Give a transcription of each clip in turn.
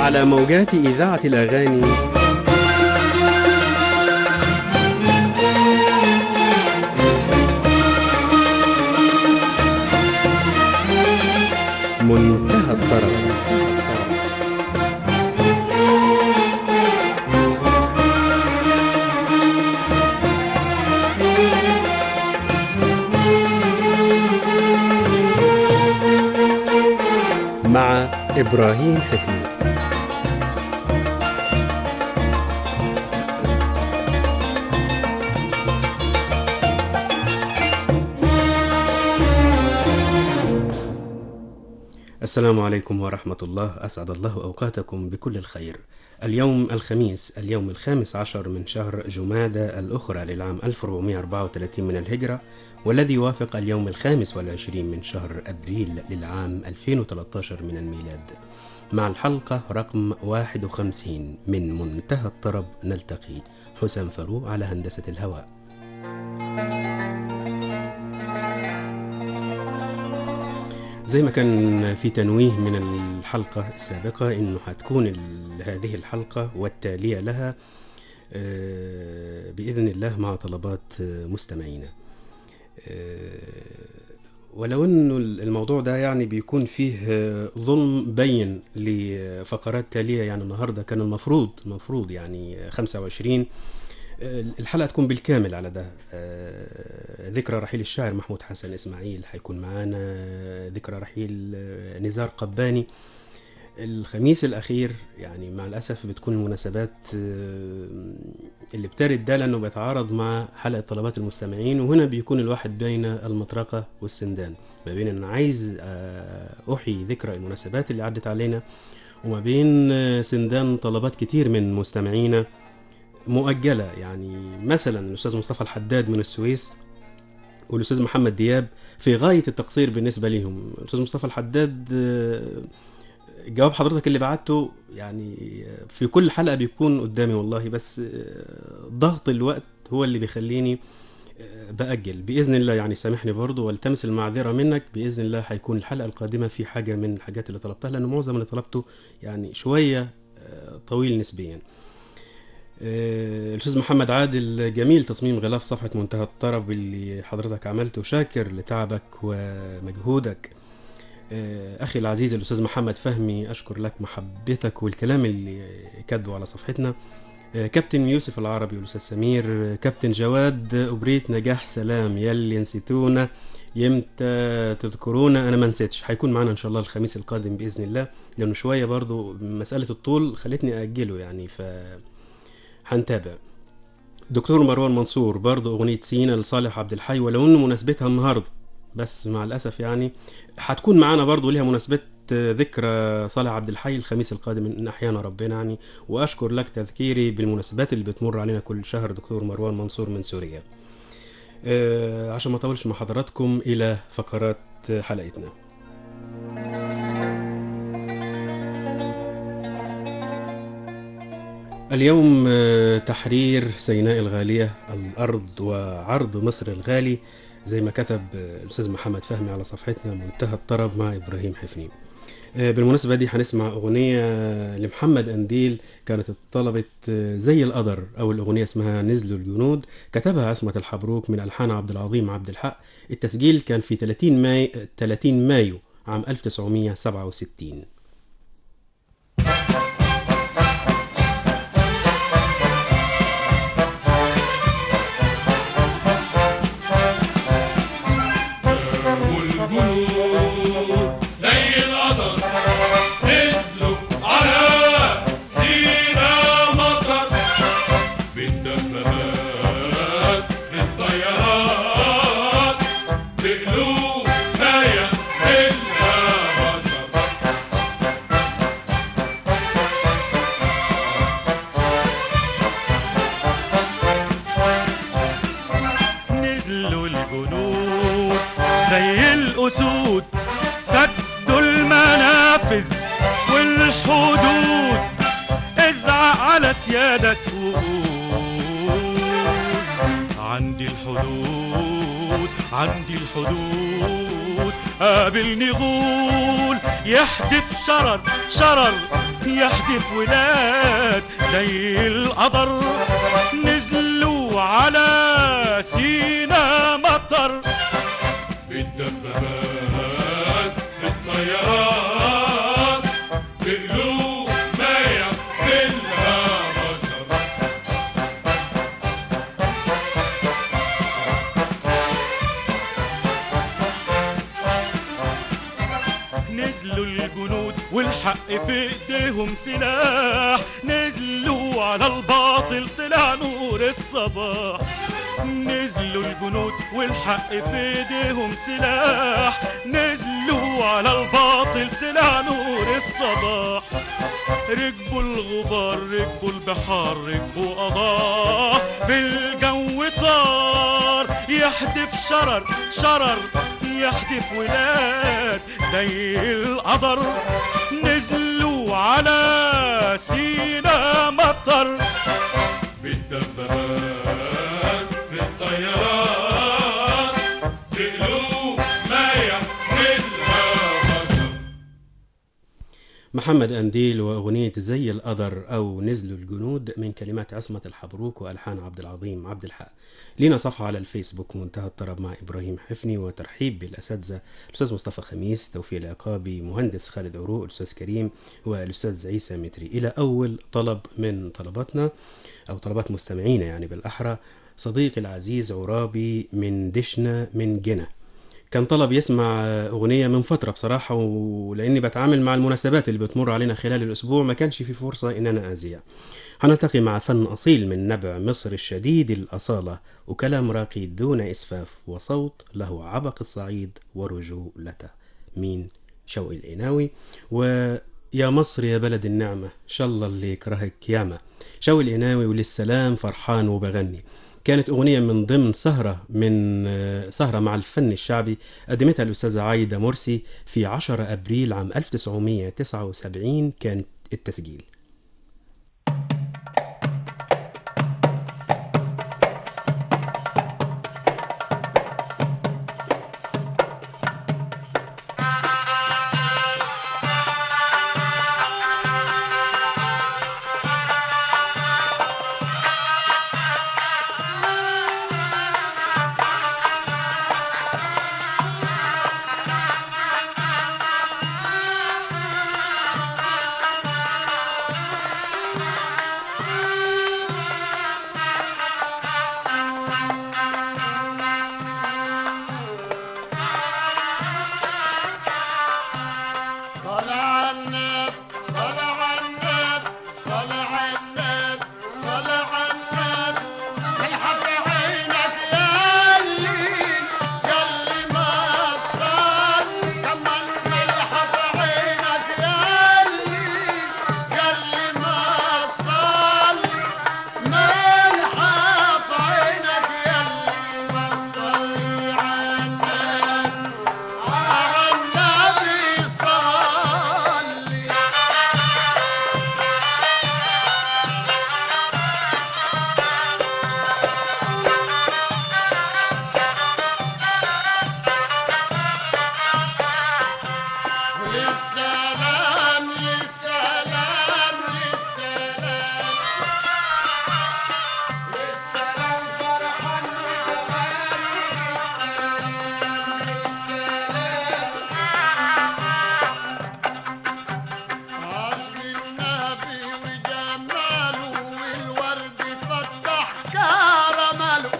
على موجات إذاعة الأغاني منتهى الطرب مع إبراهيم حفيظ السلام عليكم ورحمة الله أسعد الله أوقاتكم بكل الخير اليوم الخميس اليوم الخامس عشر من شهر جمادى الأخرى للعام 1434 من الهجرة والذي يوافق اليوم الخامس والعشرين من شهر أبريل للعام 2013 من الميلاد مع الحلقة رقم 51 من منتهى الطرب نلتقي حسام فاروق على هندسة الهواء زي ما كان في تنويه من الحلقة السابقة إنه هتكون ال- هذه الحلقة والتالية لها آه، بإذن الله مع طلبات آه، مستمعينا آه، ولو انه الموضوع ده يعني بيكون فيه آه، ظلم بين لفقرات تالية يعني النهاردة كان المفروض المفروض يعني آه، 25 آه، الحلقة تكون بالكامل على ده آه، ذكرى رحيل الشاعر محمود حسن إسماعيل هيكون معانا آه، ذكرى رحيل آه، نزار قباني الخميس الأخير يعني مع الأسف بتكون المناسبات آه، اللي بترد ده لأنه بيتعارض مع حلقة طلبات المستمعين وهنا بيكون الواحد بين المطرقة والسندان ما بين أن عايز آه، أحيي ذكرى المناسبات اللي عدت علينا وما بين آه، سندان طلبات كتير من مستمعينا مؤجلة يعني مثلا الأستاذ مصطفى الحداد من السويس والأستاذ محمد دياب في غاية التقصير بالنسبة ليهم الأستاذ مصطفى الحداد آه، جواب حضرتك اللي بعته يعني في كل حلقة بيكون قدامي والله بس آه، ضغط الوقت هو اللي بيخليني آه، بأجل بإذن الله يعني سامحني برضو والتمس المعذرة منك بإذن الله هيكون الحلقة القادمة في حاجة من الحاجات اللي طلبتها لأن معظم اللي طلبته يعني شوية آه، طويل نسبيا آه، الأستاذ محمد عادل جميل تصميم غلاف صفحة منتهى الطرب اللي حضرتك عملته شاكر لتعبك ومجهودك آه، أخي العزيز الأستاذ محمد فهمي أشكر لك محبتك والكلام اللي كاتبه على صفحتنا آه، كابتن يوسف العربي والأستاذ سمير آه، كابتن جواد أبريت نجاح سلام يلي نسيتونا يمتى تذكرونا انا ما نسيتش هيكون معانا ان شاء الله الخميس القادم باذن الله لانه شويه برضو مساله الطول خلتني اجله يعني ف هنتابع دكتور مروان منصور برضه أغنية سينا لصالح عبد الحي ولو إنه مناسبتها النهاردة بس مع الأسف يعني هتكون معانا برضه ليها مناسبة ذكرى صالح عبد الحي الخميس القادم إن أحيانا ربنا يعني وأشكر لك تذكيري بالمناسبات اللي بتمر علينا كل شهر دكتور مروان منصور من سوريا آه، عشان ما أطولش مع حضراتكم إلى فقرات حلقتنا اليوم آه، تحرير سيناء الغالية الأرض وعرض مصر الغالي زي ما كتب آه، الأستاذ محمد فهمي على صفحتنا منتهى الطرب مع إبراهيم حفني آه، بالمناسبة دي هنسمع أغنية لمحمد أنديل كانت اتطلبت آه، زي القدر أو الأغنية اسمها نزلوا الجنود كتبها عصمة الحبروك من ألحان عبد العظيم عبد الحق التسجيل كان في 30 ماي 30 مايو عام 1967 والجنود زي القدر نزلوا على سينا مطر بالدبابات بالطيارات بقلوب نايا إلا بشر نزلوا الجنود زي الأسود سدوا المنافذ والحدود ازعق على سيادك وقول عندي الحدود عندي الحدود قابلني غول يحدف شرر شرر يحدف ولاد زي القدر نزلوا على سينا مطر بالدبابات بالطيارات بقلوب ما يحملها بشر نزلوا الجنود والحق في ايديهم سلاح نزلوا على الباطل طلع نور الصباح نزلوا الجنود والحق في ايديهم سلاح نزلوا على الباطل طلع نور الصباح ركبوا الغبار ركبوا البحار ركبوا قضاء في الجو طار يحدف شرر شرر يحدف ولاد زي القدر نزلوا على سينا مطر بالدبابات بالطيارات بقلوب ما يحملها بشر محمد أنديل وأغنية زي القدر أو نزلوا الجنود من كلمات عصمة الحبروك وألحان عبد العظيم عبد الحق لينا صفحة على الفيسبوك منتهى الطرب مع إبراهيم حفني وترحيب بالأساتذة الأستاذ مصطفى خميس توفيق العقابي مهندس خالد عروق الأستاذ كريم والأستاذ عيسى متري إلى أول طلب من طلباتنا أو طلبات مستمعينا يعني بالأحرى صديقي العزيز عرابي من دشنا من جنة كان طلب يسمع أغنية من فترة بصراحة ولأني بتعامل مع المناسبات اللي بتمر علينا خلال الأسبوع ما كانش في فرصة إن أنا أذيع هنلتقي مع فن أصيل من نبع مصر الشديد الأصالة وكلام راقي دون إسفاف وصوت له عبق الصعيد ورجولته مين شوقي القناوي ويا مصر يا بلد النعمة شاء الله اللي يكرهك ياما شوقي القناوي وللسلام فرحان وبغني كانت أغنية من ضمن سهرة من آه، سهرة مع الفن الشعبي قدمتها الأستاذة عايدة مرسي في 10 أبريل عام 1979 كان التسجيل صل على النبي صل على النبي صل على النبي صل على النبي ملحق عينك ياللي ياللي ما صل كمان ملحق عينك ياللي ياللي ما صل ملحق عينك ياللي ما صل على النبي على النبي صلي للسلام للسلام للسلام للسلام فرحان وتغني للسلام للسلام عشق النبي وجماله والورد فتح كرماله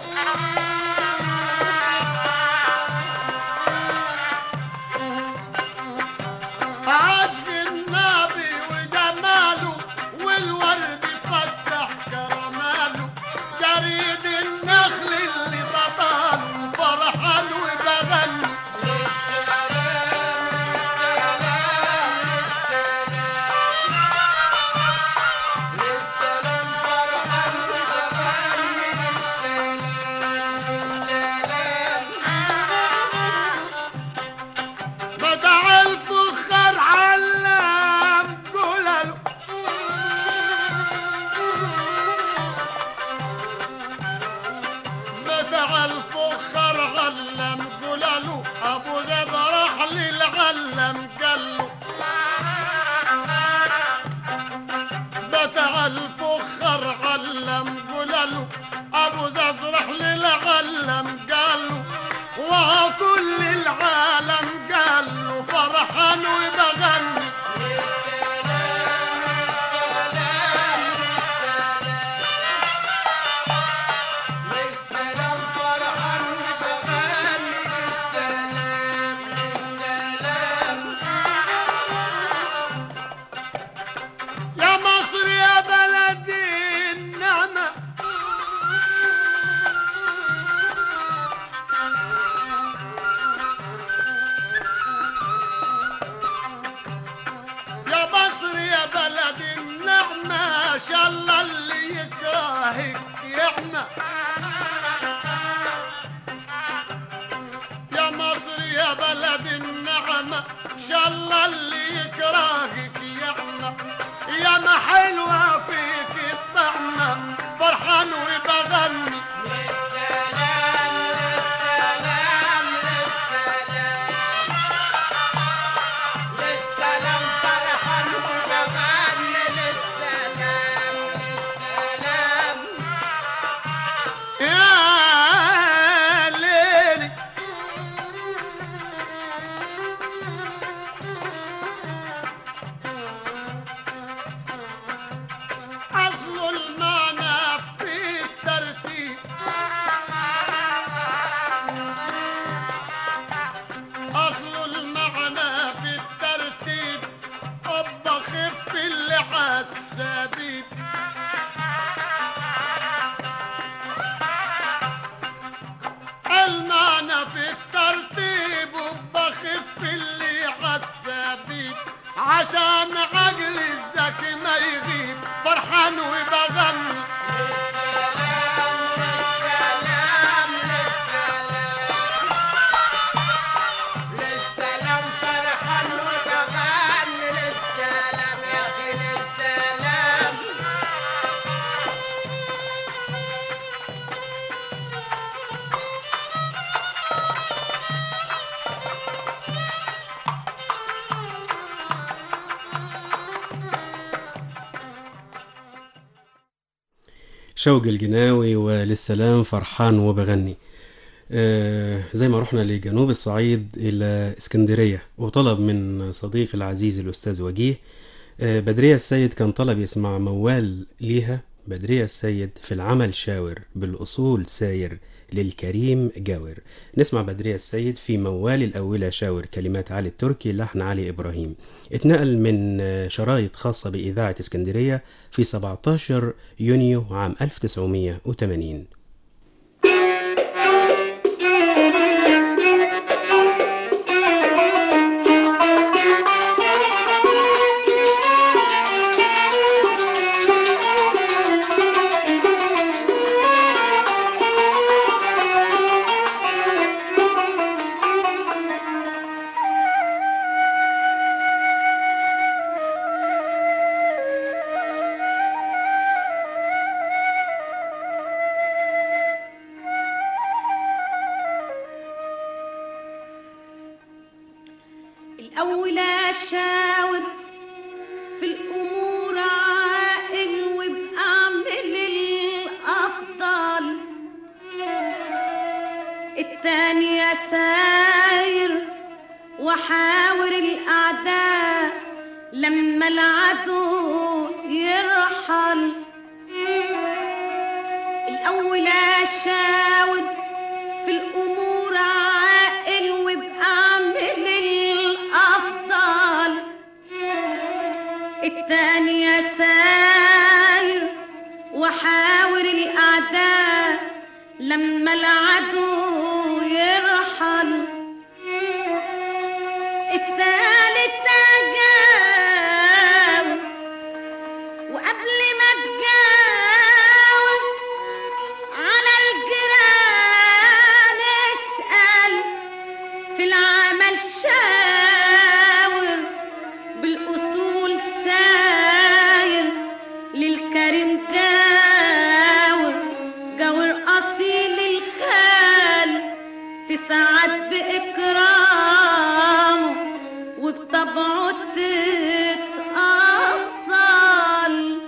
عشق النبي وجماله والورد فتح كرماله جريد النخل اللي تطاله فرحان وبغني للسلام للسلام للسلام فرحان وبغني للسلام للسلام بدع الفخر علام قلله بدع الفخر علم قلله ابو زيد راح للعلم قال له مصر يا بلد النعمة شاء الله اللي يكرهك يعمى يا مصر يا بلد النعمة شاء الله اللي يكرهك يعمى يا ما حلوة فيك الطعمة فرحان وبغني للسلام للسلام للسلام للسلام فرحان وبغني للسلام للسلام يا ليلي أصل المعنى في الترتيب أصل المعنى في الترتيب أبا خف اللي عالسبيب المعنى في الترتيب وبخف اللي عالسبيب عشان عقل الذكي ما يغيب فرحان وبغني للسلام للسلام للسلام للسلام فرحان وبغني للسلام يا اخي للسلام شوق الجناوي وللسلام فرحان وبغني آه، زي ما رحنا لجنوب الصعيد إلى اسكندرية وطلب من صديقي العزيز الأستاذ وجيه آه، بدرية السيد كان طلب يسمع موال ليها بدرية السيد في العمل شاور بالأصول ساير للكريم جاور نسمع بدرية السيد في موال الأولى شاور كلمات علي التركي لحن علي إبراهيم اتنقل من آه، شرايط خاصة بإذاعة اسكندرية في 17 يونيو عام 1980 الأول أشاور في الأمور عاقل وبأعمل الأفضل التاني أساير وحاور الأعداء لما العدو يرحل الأول أشاور في الأمور عاقل وبأعمل الأفضل التاني أساير وحاور الأعداء لما العدو يرحل التالت تجاوب وقبل ما تجاوب على الجيران اسأل في العمل شاور بالأصول ساير للكريم جاور جاور أصيل الخال تسعد بإكرامه وبطبعه تتأصل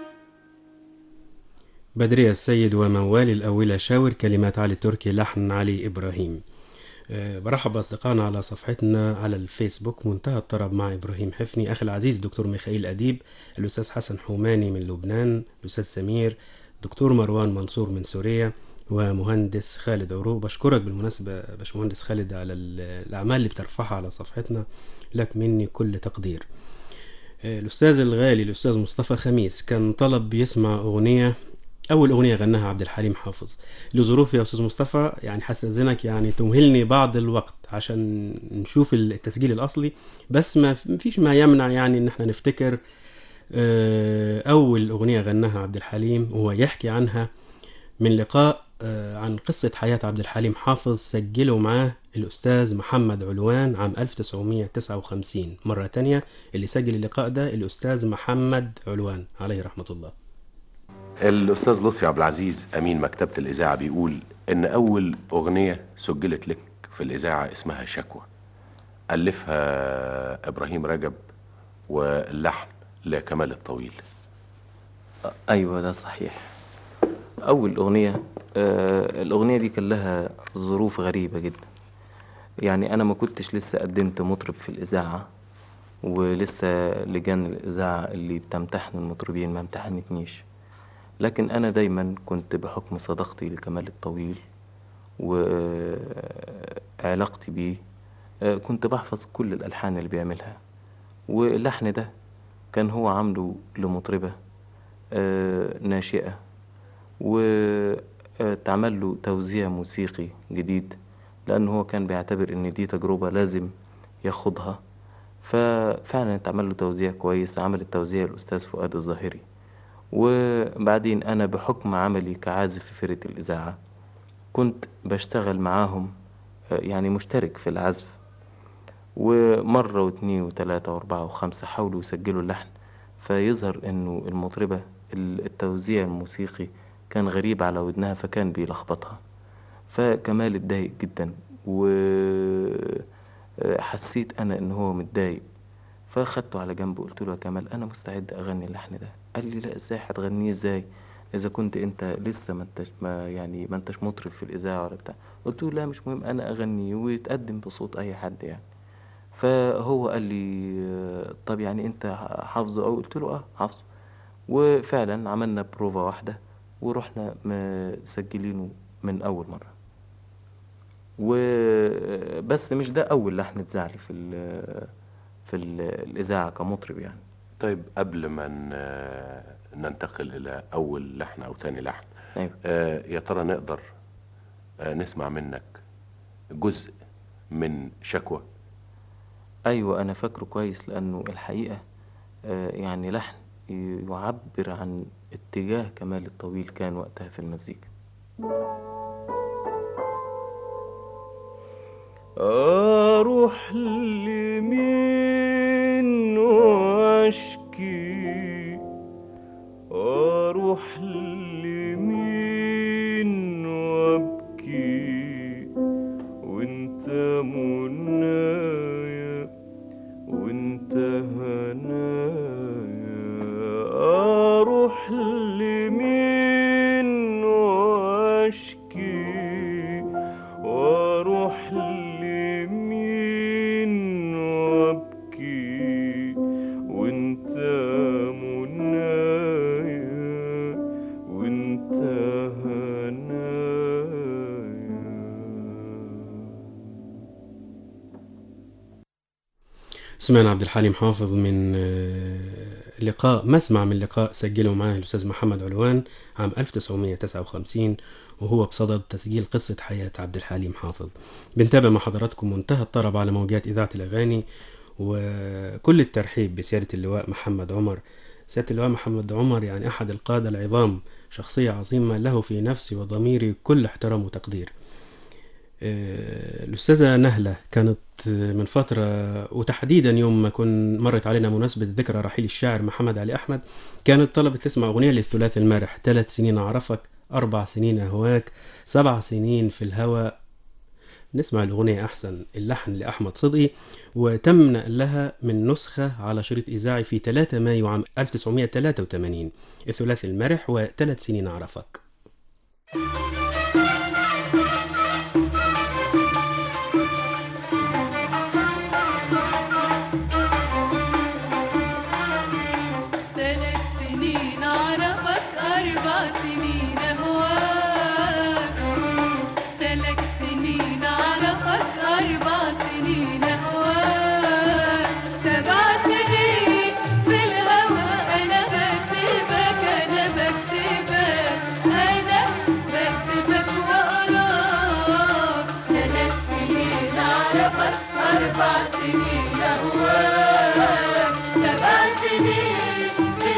بدرية السيد وموال الأولى شاور كلمات علي التركي لحن علي إبراهيم أه، برحب بأصدقائنا على صفحتنا على الفيسبوك منتهى الطرب مع إبراهيم حفني أخي العزيز دكتور ميخائيل أديب الأستاذ حسن حوماني من لبنان الأستاذ سمير دكتور مروان منصور من سوريا ومهندس خالد عروق بشكرك بالمناسبة يا باشمهندس خالد على ال- الأعمال اللي بترفعها على صفحتنا لك مني كل تقدير أه، الأستاذ الغالي الأستاذ مصطفى خميس كان طلب يسمع أغنية أول أغنية غناها عبد الحليم حافظ لظروف يا أستاذ مصطفى يعني حستأذنك يعني تمهلني بعض الوقت عشان نشوف التسجيل الأصلي بس ما فيش ما يمنع يعني إن احنا نفتكر آه، أول أغنية غناها عبد الحليم وهو يحكي عنها من لقاء آه، عن قصة حياة عبد الحليم حافظ سجله معاه الأستاذ محمد علوان عام 1959 مرة تانية اللي سجل اللقاء ده الأستاذ محمد علوان عليه رحمة الله الأستاذ لطفي عبد العزيز أمين مكتبة الإذاعة بيقول إن أول أغنية سجلت لك في الإذاعة اسمها شكوى ألفها إبراهيم رجب واللحن لكمال الطويل ايوه ده صحيح اول اغنيه آه الاغنيه دي كان لها ظروف غريبه جدا يعني انا ما كنتش لسه قدمت مطرب في الاذاعه ولسه لجان الاذاعه اللي بتمتحن المطربين ما امتحنتنيش لكن انا دايما كنت بحكم صداقتي لكمال الطويل وعلاقتي بيه آه، كنت بحفظ كل الالحان اللي بيعملها واللحن ده كان هو عامله لمطربه آه، ناشئة واتعمل له توزيع موسيقي جديد لأن هو كان بيعتبر إن دي تجربة لازم ياخدها ففعلا اتعمل له توزيع كويس عمل التوزيع الأستاذ فؤاد الظاهري وبعدين أنا بحكم عملي كعازف في فرقة الإذاعة كنت بشتغل معاهم آه، يعني مشترك في العزف ومرة واتنين وتلاتة وأربعة وخمسة حاولوا يسجلوا اللحن فيظهر إنه المطربة ال- التوزيع الموسيقي كان غريب على ودنها فكان بيلخبطها فكمال اتضايق جدا وحسيت أنا إن هو متضايق فاخدته على جنب وقلت له يا كمال أنا مستعد أغني اللحن ده قال لي لا إزاي هتغنيه إزاي إذا كنت أنت لسه ما انتش ما يعني ما انتش مطرب في الإذاعة ولا بتاع قلت له لا مش مهم أنا أغنيه ويتقدم بصوت أي حد يعني فهو قال لي آه، طب يعني انت حافظه او قلت له اه حافظه وفعلا عملنا بروفا واحده ورحنا مسجلينه من اول مره وبس مش ده اول لحن اتذاع لي في ال- في ال- الاذاعه كمطرب يعني طيب قبل ما ن- ننتقل إلى أول لحن أو تاني لحن ايوه آه، يا ترى نقدر آه، نسمع منك جزء من شكوى ايوه انا فاكره كويس لانه الحقيقه آه، يعني لحن يعبر عن اتجاه كمال الطويل كان وقتها في المزيكا أروح لمين وأشكي أروح لمين وأبكي وأنت منايا وأنت هنايا أروح لمين وأشكي واروح لمين وابكي وانت منايا وانت هنايا سمعنا عبد الحليم حافظ من آه، لقاء مسمع من لقاء سجله معاه الأستاذ محمد علوان عام 1959 وهو بصدد تسجيل قصة حياة عبد الحليم حافظ بنتابع مع حضراتكم منتهى الطرب على موجات إذاعة الأغاني وكل الترحيب بسيادة اللواء محمد عمر سيادة اللواء محمد عمر يعني أحد القادة العظام شخصية عظيمة له في نفسي وضميري كل احترام وتقدير آه، الأستاذة نهلة كانت من فترة وتحديدا يوم ما كن مرت علينا مناسبة ذكرى رحيل الشاعر محمد علي أحمد كانت طلبت تسمع أغنية للثلاثي المارح ثلاث سنين أعرفك أربع سنين أهواك سبع سنين في الهوى نسمع الأغنية أحسن اللحن لأحمد صدقي وتم نقلها من نسخة على شريط إذاعي في 3 مايو عام 1983 الثلاثي المرح وثلاث سنين أعرفك ثلاث سنين أعرفك أربع سنين أهواك ثلاث سنين أعرفك أربع سنين أهواك سبع سنين بالهوى أنا بكتبك أنا بكتبك أنا بكتبك وأراك ثلاث سنين أعرفك أربع سنين أهواك سبع سنين في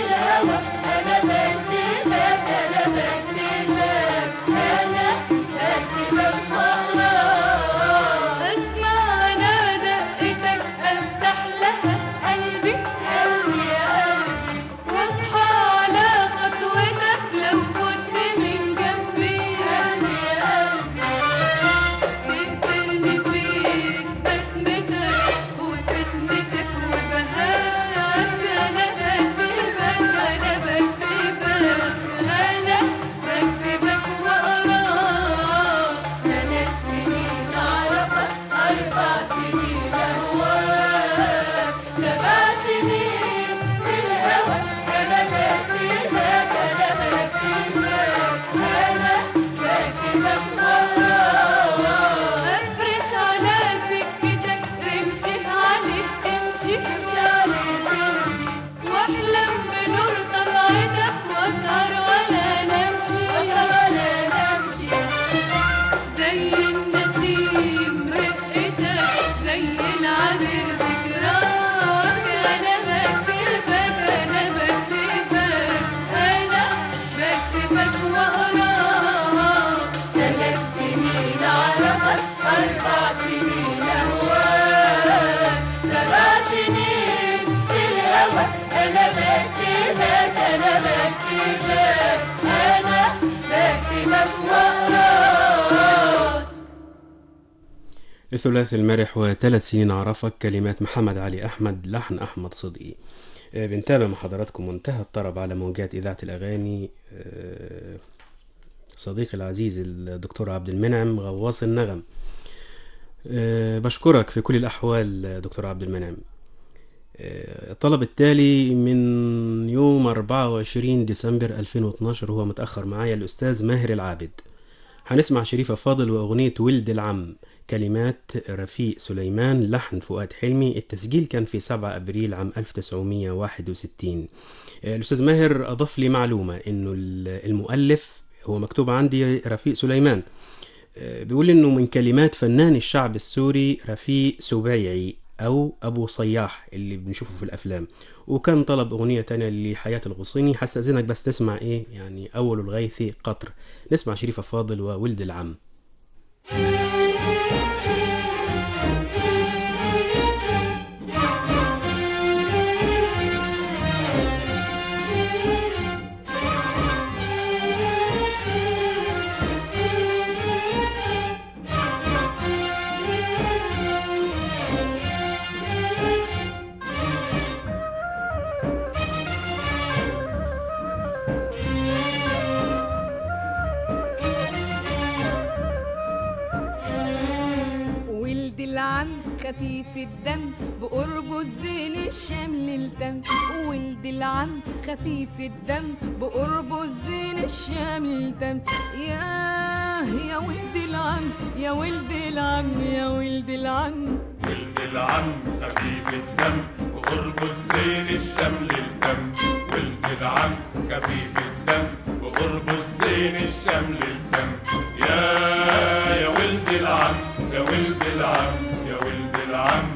سنين في الهوى أنا بكتبك أنا بكتبك أنا بكتبك وأقراك الثلاثي المرح وثلاث سنين عرفك كلمات محمد علي أحمد لحن أحمد صدقي آه، بنتابع مع حضراتكم منتهى الطرب على موجات إذاعة الأغاني آه، صديقي العزيز الدكتور عبد المنعم غواص النغم آه، بشكرك في كل الأحوال دكتور عبد المنعم آه، الطلب التالي من يوم 24 ديسمبر 2012 هو متأخر معايا الأستاذ ماهر العابد هنسمع شريفة فاضل وأغنية ولد العم كلمات رفيق سليمان لحن فؤاد حلمي التسجيل كان في 7 أبريل عام 1961 آه، الأستاذ ماهر أضاف لي معلومة إنه ال- المؤلف هو مكتوب عندي رفيق سليمان آه، بيقول إنه من كلمات فنان الشعب السوري رفيق سبيعي أو أبو صياح اللي بنشوفه في الأفلام وكان طلب أغنية تانية لحياة الغصيني هستأذنك بس تسمع إيه يعني أول الغيث قطر نسمع شريفة فاضل وولد العم ولد العم خفيف الدم بقربه الزين الشمل الدم ولد العم خفيف الدم بقربه الزين الشمل الدم ياه يا ولد العم يا ولد العم يا ولد العم ولد العم خفيف الدم وقربه الزين الشمل الدم ولد العم خفيف الدم وقربه الزين الشمل الدم يا يا ولد العم يا ولد العم يا ولد العم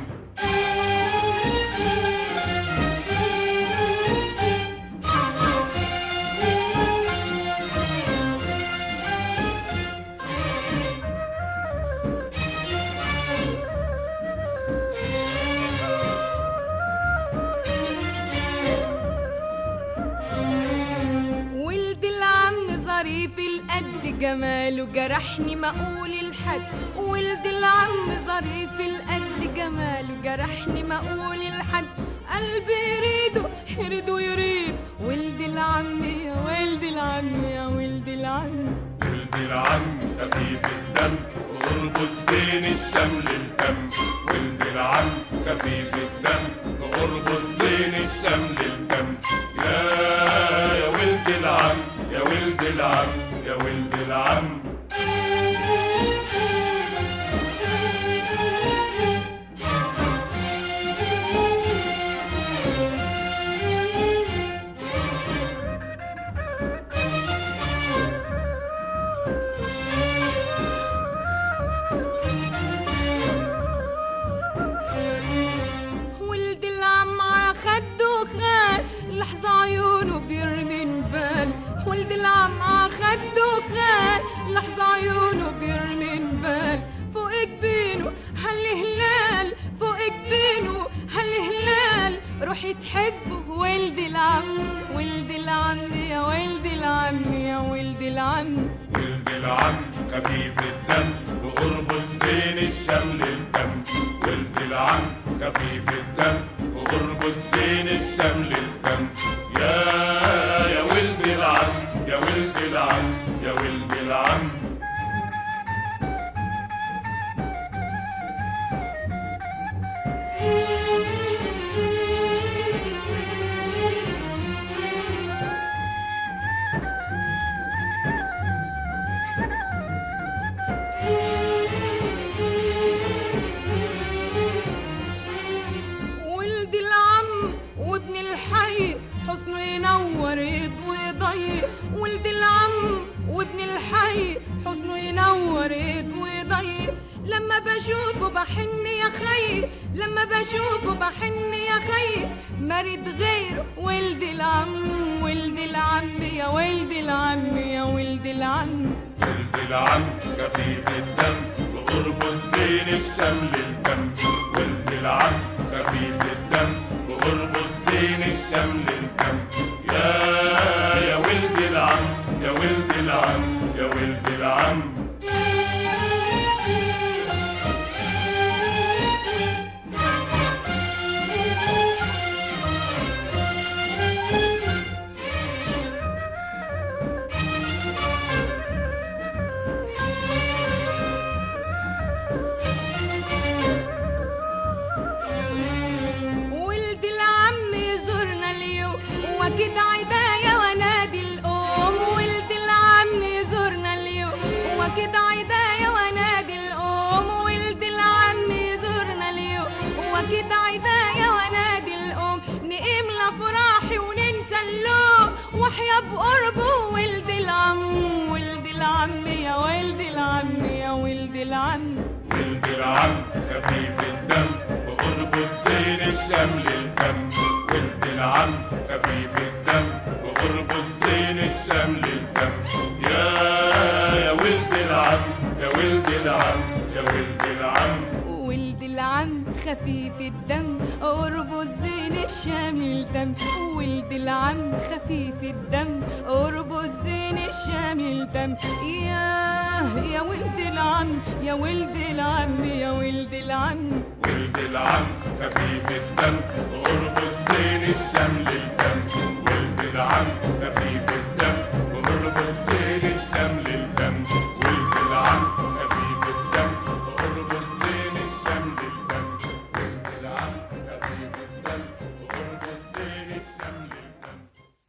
ولد العم ظريف القد جماله جرحني ما اقول الحد ولد العم ظريف القد جماله جرحني ما اقول الحد قلبي يريده يريده يريد ولد العم يا ولد العم يا ولد العم ولد العم خفيف الدم وقربه الزين الشمل الدم ولد العم خفيف الدم وقربه الزين الشمل الدم يا يا ولد العم يا ولد العم يا ولد العم ولد العم على خده خال لحظة عيونه بيرمي بال ولد العم على خده خال لحظة عيونه بيرمي بال فوق جبينه هل هلال فوق جبينه هل هلال روحي تحبه ولد العم ولد العم يا ولد العم يا ولد العم ولد العم خفيف الدم وقربه الزين الشمل الدم ولد العم خفيف الدم وقربه الزين الشمل الدم يا يا ولد العم يا ولد العم يا ولد العم ولد العم وابن الحي حسنه ينور يضوي ضيق ولد العم وابن الحي حسنه ينور يضوي ضيق لما بشوفه بحن يا خي لما بشوفه بحن يا خي مريد غيره ولد العم ولد العم يا ولد العم يا ولد العم ولد العم خفيف الدم وقربه الزين الشمل الدم ولد العم خفيف الدم وقرب الزين الشمل الكم يا يا ولد العم يا ولد العم يا ولد العم ولد العم يزورنا اليوم واكيد عدايا ونادي الام ولد العم يزورنا اليوم واكيد عدايا ونادي الام ولد العم يزورنا اليوم واكيد عدايا ونادي الام نقيم لفراحي وننسى اللوم واحيا بقربه ولد العم ولد العم يا ولد العم يا ولد العم ولد العم خفيف الدم وقرب الزين الشمل الكم ولد العم خفيف الدم وقرب الزين الشمل الكم يا يا ولد العم يا ولد العم يا ولد العم ولد العم خفيف الدم قربه الزين الشامل دم ولد العم خفيف الدم قربه الزين الشامل دم يا يا ولد العم يا ولد العم يا ولد العم ولد العم خفيف الدم وقرب الزين الشمل الكم ولد العم خفيف الدم وقرب الزين الشمل الكم ولد العم خفيف الدم وقرب الزين الشمل الكم ولد العم خفيف الدم وقرب الزين الشمل الكم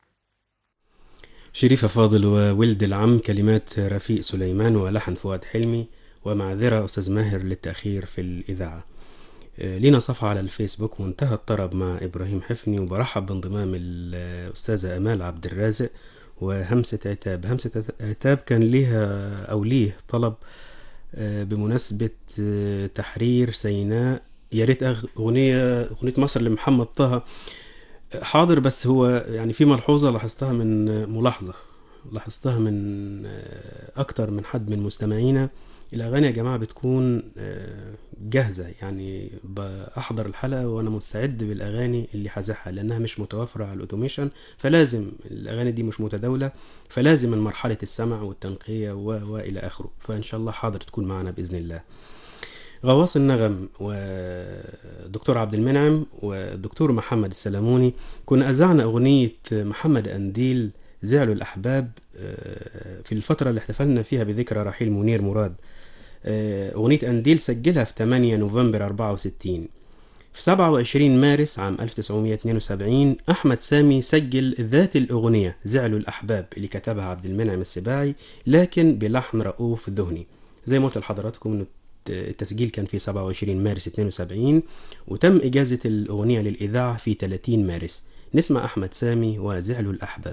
شريفة فاضل وولد العم كلمات رفيق سليمان ولحن فؤاد حلمي ومعذرة أستاذ ماهر للتأخير في الإذاعة آه، لينا صفحة على الفيسبوك منتهى الطرب مع إبراهيم حفني وبرحب بانضمام الأستاذة أمال عبد الرازق وهمسة عتاب همسة عتاب كان ليها أو ليه طلب آه، بمناسبة آه، تحرير سيناء يا ريت أغ- أغنية أغنية مصر لمحمد طه حاضر بس هو يعني في ملحوظة لاحظتها من ملاحظة لاحظتها من أكتر من حد من مستمعينا الأغاني يا جماعة بتكون آه، جاهزة يعني بأحضر الحلقة وأنا مستعد بالأغاني اللي هزحها لأنها مش متوفرة على الأوتوميشن فلازم الأغاني دي مش متداولة فلازم من مرحلة السمع والتنقية و... وإلى آخره فإن شاء الله حاضر تكون معنا بإذن الله غواص النغم ودكتور عبد المنعم والدكتور محمد السلموني كنا أذعنا أغنية محمد أنديل زعلوا الأحباب آه، في الفترة اللي احتفلنا فيها بذكرى رحيل منير مراد آه، أغنية أنديل سجلها في 8 نوفمبر 64 في 27 مارس عام 1972 أحمد سامي سجل ذات الأغنية زعلوا الأحباب اللي كتبها عبد المنعم السباعي لكن بلحن رؤوف ذهني زي ما قلت لحضراتكم إنه التسجيل كان في 27 مارس 72 وتم إجازة الأغنية للإذاعة في 30 مارس نسمع أحمد سامي وزعلوا الأحباب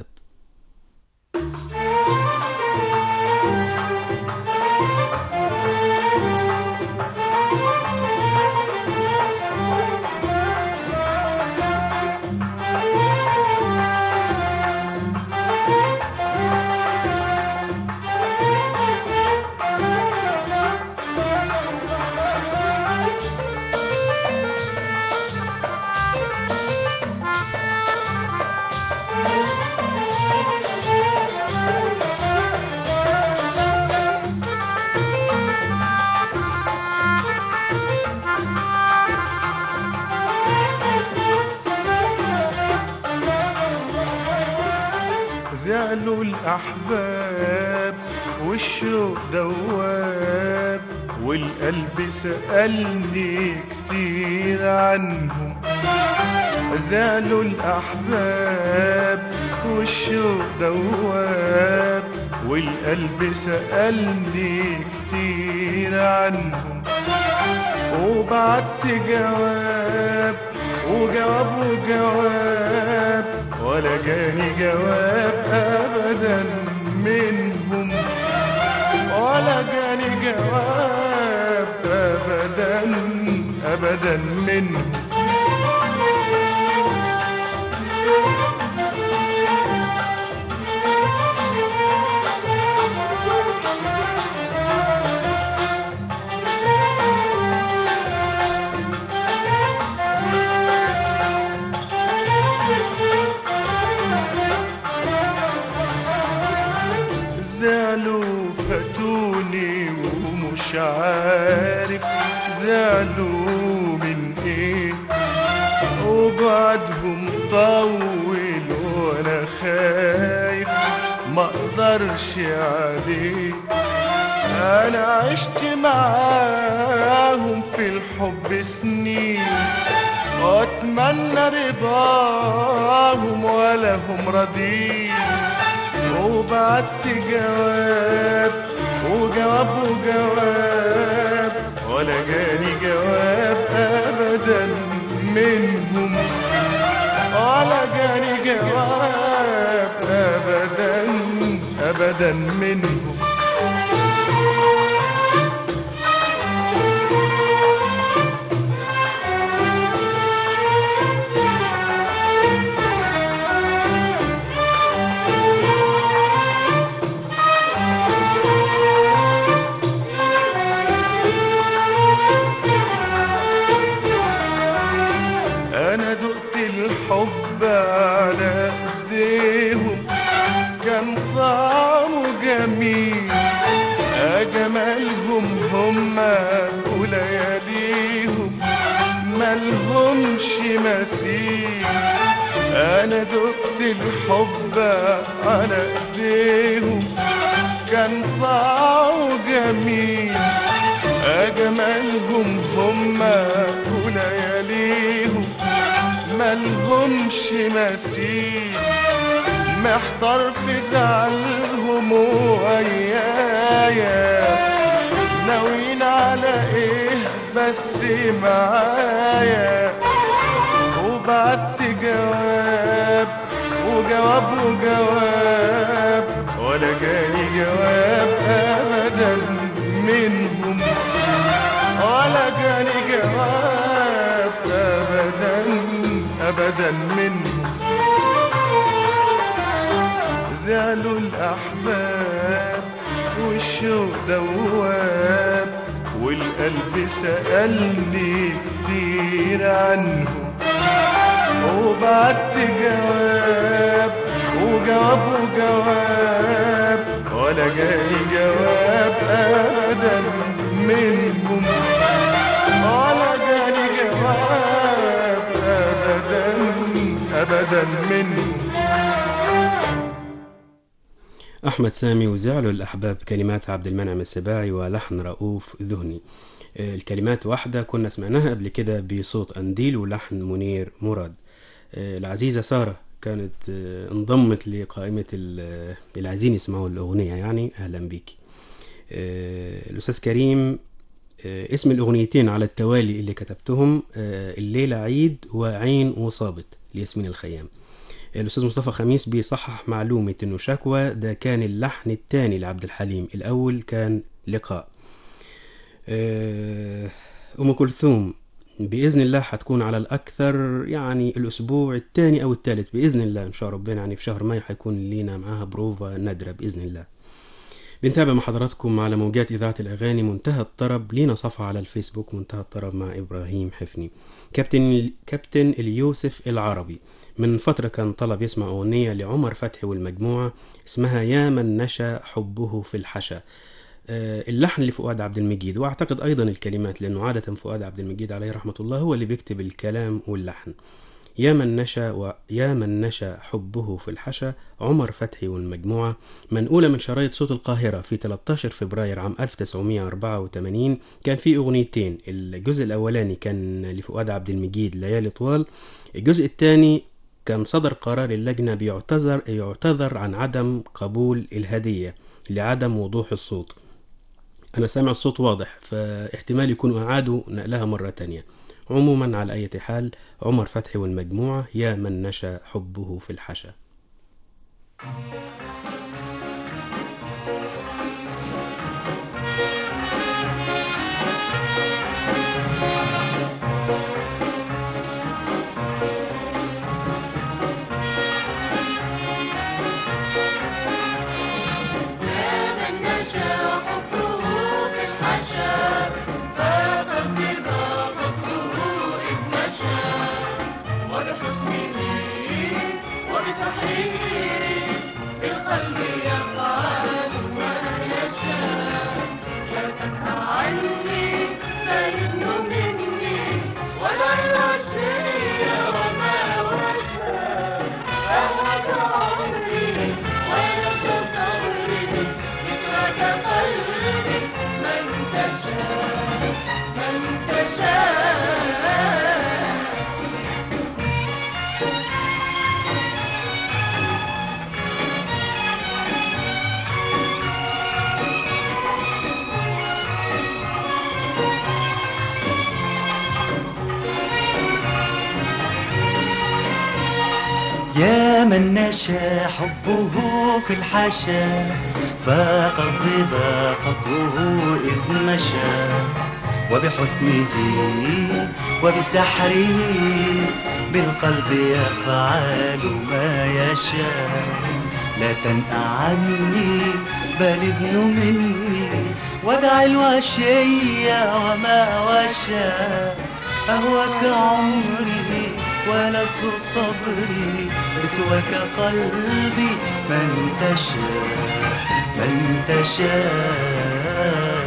زعلوا الأحباب والشوق دواب والقلب سألني كتير عنهم زعلوا الأحباب والشوق دواب والقلب سألني كتير عنهم وبعت جواب وجواب وجواب ولا جاني جواب ابدا منهم ولا جاني جواب ابدا ابدا منهم عارف زعلوا من ايه وبعدهم طول وانا خايف ما اقدرش عليه انا عشت معاهم في الحب سنين واتمنى رضاهم ولا هم راضين وبعت جواب وجواب وجواب ولا جاني جواب ابدا منهم ولا جاني جواب ابدا ابدا منهم انا دقت الحب على ايديهم كان طعمه جميل اجمالهم هما ولياليهم ملهمش مثيل انا دقت الحب على ايديهم كان طعمه جميل أجملهم هما ولياليهم ملهمش مثيل محتار في زعلهم ويايا ناويين على ايه بس معايا وبعت جواب وجواب وجواب ولا جاني جواب ابدا منهم ولا جاني جواب ابدا ابدا منهم زعلوا الاحباب والشوق دواب والقلب سألني كتير عنهم وبعت جواب وجواب وجواب ولا جاني جواب ابدا منهم ولا جاني جواب ابدا ابدا منهم أحمد سامي وزعلوا الأحباب كلمات عبد المنعم السباعي ولحن رؤوف ذهني آه، الكلمات واحدة كنا سمعناها قبل كده بصوت أنديل ولحن منير مراد آه، العزيزة سارة كانت آه، انضمت لقائمة ال- اللي عايزين يسمعوا الأغنية يعني أهلا بيكي آه، الأستاذ كريم آه، اسم الأغنيتين على التوالي اللي كتبتهم آه، الليلة عيد وعين وصابت لياسمين الخيام الأستاذ مصطفى خميس بيصحح معلومة إنه شكوى ده كان اللحن الثاني لعبد الحليم الأول كان لقاء آه، أم كلثوم بإذن الله هتكون على الأكثر يعني الأسبوع الثاني أو الثالث بإذن الله إن شاء ربنا يعني في شهر مايو هيكون لينا معاها بروفا نادرة بإذن الله بنتابع مع حضراتكم على موجات إذاعة الأغاني منتهى الطرب لينا صفحة على الفيسبوك منتهى الطرب مع إبراهيم حفني كابتن كابتن اليوسف العربي من فترة كان طلب يسمع أغنية لعمر فتحي والمجموعة اسمها يا من نشا حبه في الحشا آه، اللحن لفؤاد عبد المجيد واعتقد ايضا الكلمات لانه عاده فؤاد عبد المجيد عليه رحمه الله هو اللي بيكتب الكلام واللحن يا من نشا ويا من نشا حبه في الحشا عمر فتحي والمجموعة منقولة من شرايط صوت القاهرة في 13 فبراير عام 1984 كان في أغنيتين الجزء الأولاني كان لفؤاد عبد المجيد ليالي طوال الجزء الثاني كان صدر قرار اللجنة بيعتذر يعتذر عن عدم قبول الهدية لعدم وضوح الصوت أنا سامع الصوت واضح فاحتمال يكونوا أعادوا نقلها مرة تانية عموما على أي حال عمر فتحي والمجموعة يا من نشا حبه في الحشا من نشا حبه في الحشا فقد باقته إذ مشى ولحسنه وبسحره بالقلب يفعل ما يشاء لا تنهى عين يا من نشا حبه في الحشا فاق الظبا خطوه إذ مشى وبحسنه وبسحره بالقلب يفعل ما يشاء لا تنأ عني بل ادن مني ودع الوشي وما وشى أهوك عمري ولذ صبري بسواك قلبي من تشاء من تشاء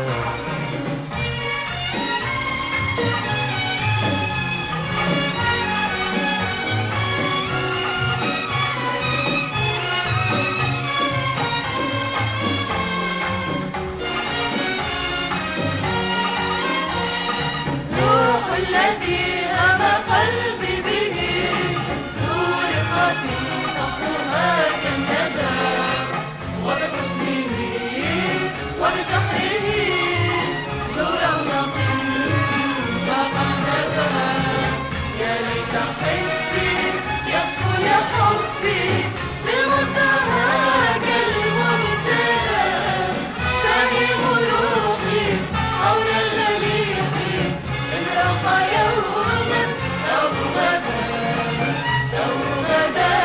روح الذي هم قلبي به نور قاتل صفوها كالندى وبحسنه وبسحره ذو رونق فاق الندى يا ليت حبي يصفو لحبي بالمنتهى كالمبتدى تهيم روحي حول المليح إن راح يوما أو غدا أو غدا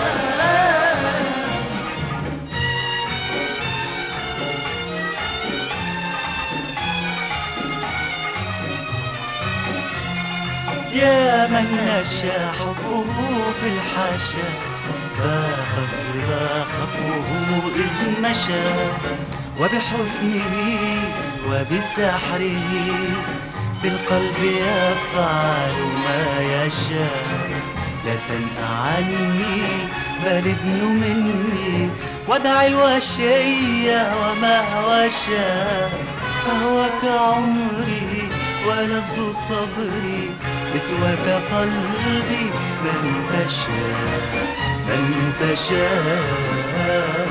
يا من نشا حبه في الحاشا فاق الرضا خطوه إذ مشى وبحسنه وبسحره بالقلب يفعل ما يشاء لا تنأ عني بل ادن مني ودع الوشي وما وشى أهوك عمري ولذ صبري بسواك قلبي من تشاء من تشاء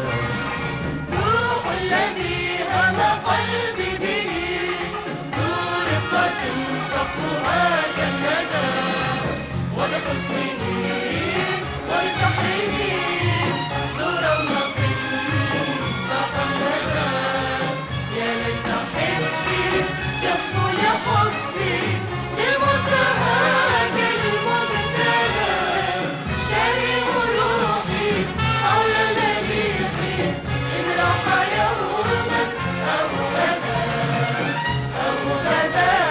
روح الذي هم قلبي به نور قاتل صفوها كالندى وبحسنه وبسحره ذو رونق فاق الندى يا ليت حبي يصفو لحبي للمنتهى كالمبتدى تهيم روحي حول المليح إن راح يوما أو غدا أو غدا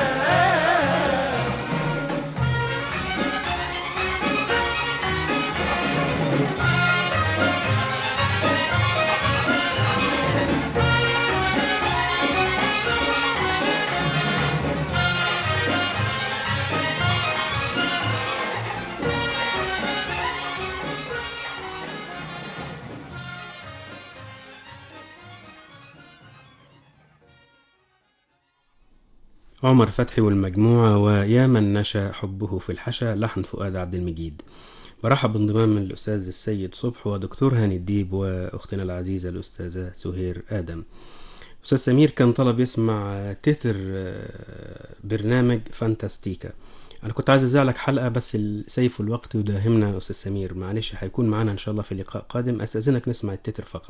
عمر فتحي والمجموعة ويا من نشا حبه في الحشا لحن فؤاد عبد المجيد برحب بانضمام من الأستاذ السيد صبح ودكتور هاني الديب وأختنا العزيزة الأستاذة سهير آدم أستاذ سمير كان طلب يسمع تتر آه، برنامج فانتاستيكا أنا كنت عايز أذاع لك حلقة بس ال- سيف الوقت يداهمنا يا أستاذ سمير معلش هيكون معانا إن شاء الله في لقاء قادم أستأذنك نسمع التتر فقط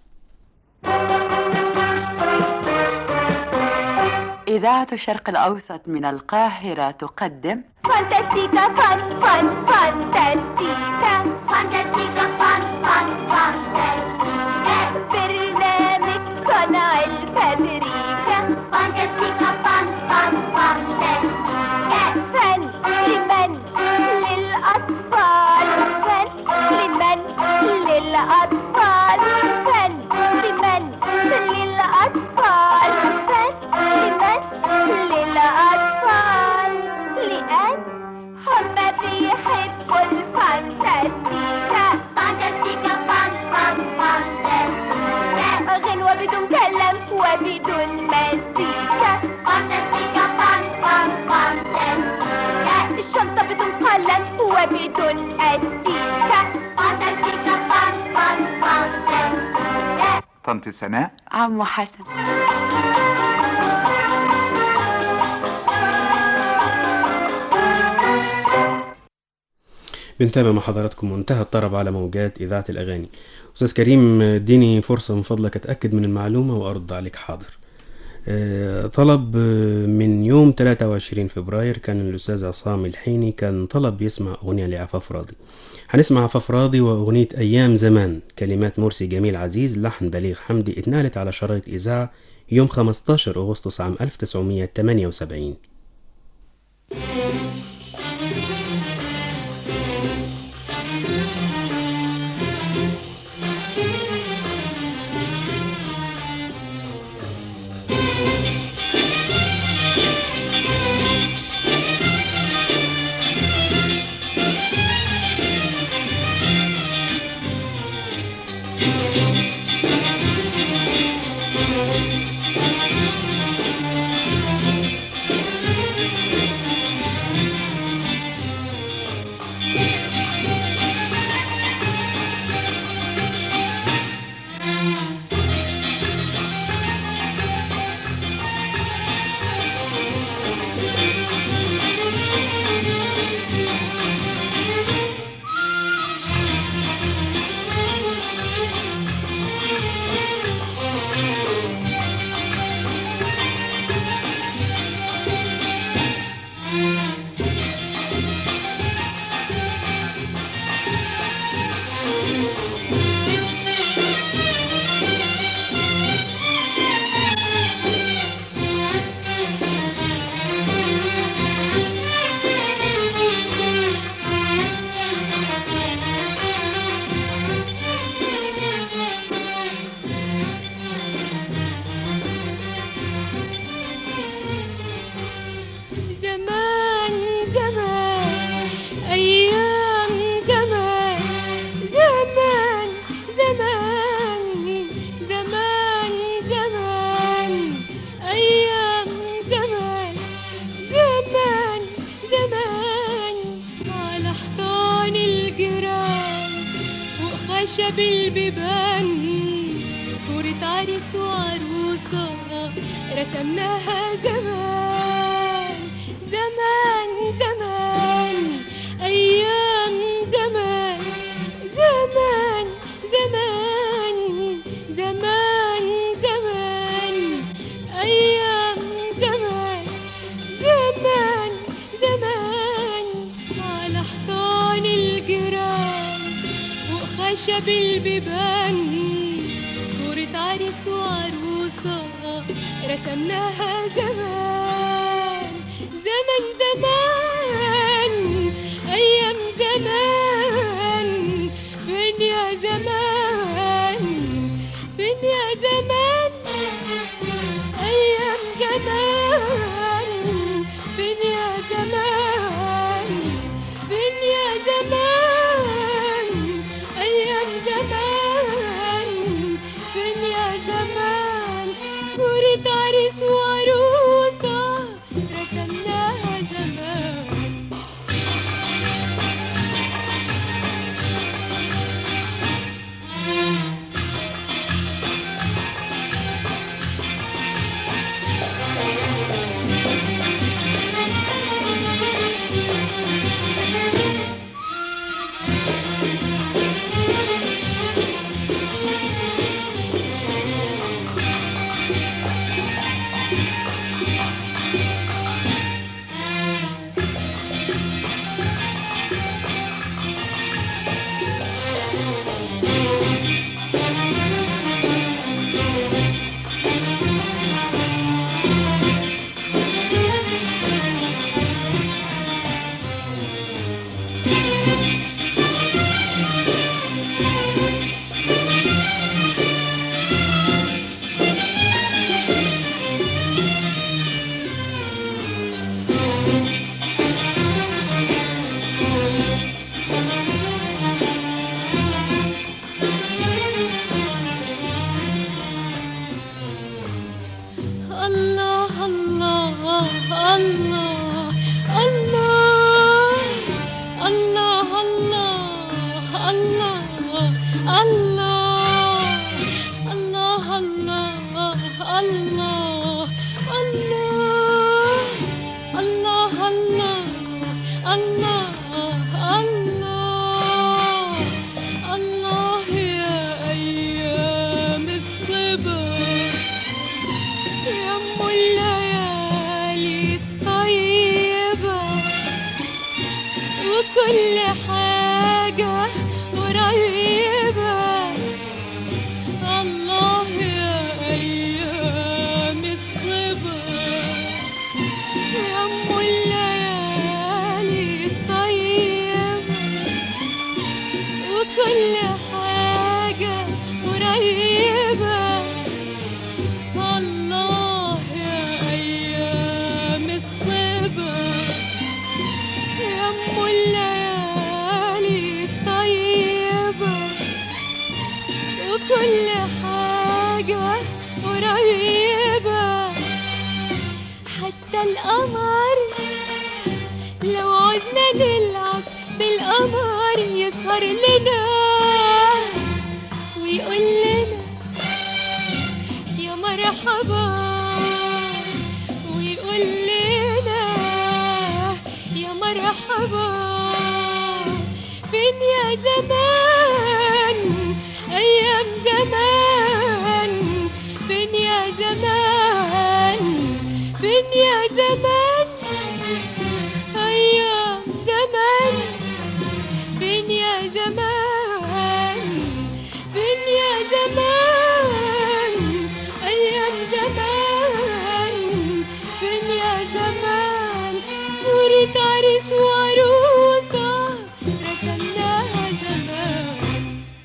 إذاعة الشرق الأوسط من القاهرة تقدم فانتاستيكا فان فان فانتاستيكا فانتاستيكا فان فان فانتاستيكا برنامج صنع الفابريكا فانتاستيكا فان فان فانتاستيكا فن لمن للأطفال فن لمن للأطفال فن لمن للأطفال فن لمن للأطفال لأن هم بيحبوا الفانتاستيكا فانتاستيكا فان فان فانتاستيكا غنوة بدون كلام وبدون مزيكا فانتاستيكا فان فان فانتاستيكا الشنطة بدون قلم وبدون أستيكة فانتاستيكا فان فان فانتاستيكا طنط سناء عمو حسن بنتابع مع حضراتكم منتهى الطرب على موجات إذاعة الأغاني أستاذ كريم اديني فرصة من فضلك أتأكد من المعلومة وأرد عليك حاضر آه، طلب آه، من يوم 23 فبراير كان الأستاذ عصام الحيني كان طلب يسمع أغنية لعفاف راضي هنسمع عفاف راضي وأغنية أيام زمان كلمات مرسي جميل عزيز لحن بليغ حمدي اتنالت على شرايط إذاعة يوم 15 أغسطس عام 1978 زمان زمان أيام زمان زمان زمان زمان زمان أيام زمان زمان زمان على حيطان الجيران فوق خشب البيبان صورة عريس وعروسة رسمناها زمان زمان زمان أيام زمان زمان زمان زمان زمان أيام زمان زمان زمان على حيطان الجيران فوق خشب البيبان صورة عريس وعروسة رسمناها زمان زمان زمان أيام زمان فين يا زمان فين يا زمان أيام زمان فين يا زمان فين يا زمان أيام زمان فين يا زمان صورة عريس وعروسة وكل حاجة قريبة الله يا أيام الصبا يا أم الليالي الطيبة وكل حاجة قريبة الله يا أيام الصبا يا أم الليالي الطيبة وكل حاجة قريبة حتى القمر لو عوزنا نلعب بالقمر يسهر لنا ويقول لنا يا مرحبا ويقول لنا يا مرحبا فين يا زمان ايام زمان فين يا زمان فين يا زمان ايام زمان فين يا زمان فين يا زمان ايام زمان فين يا زمان صورة عريس وعروسة رسمناها زمان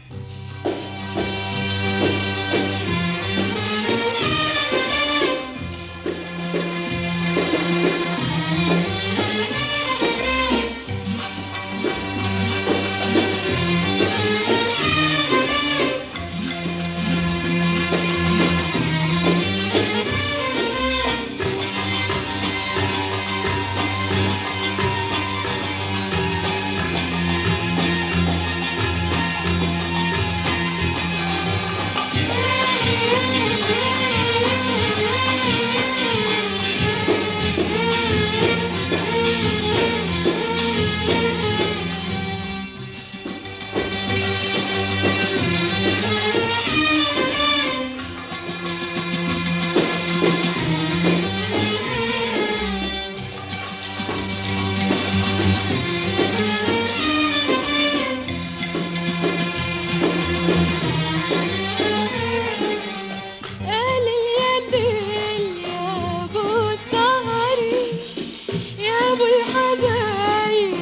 قال يا ليل يا ابو سهري يا ابو الحبايب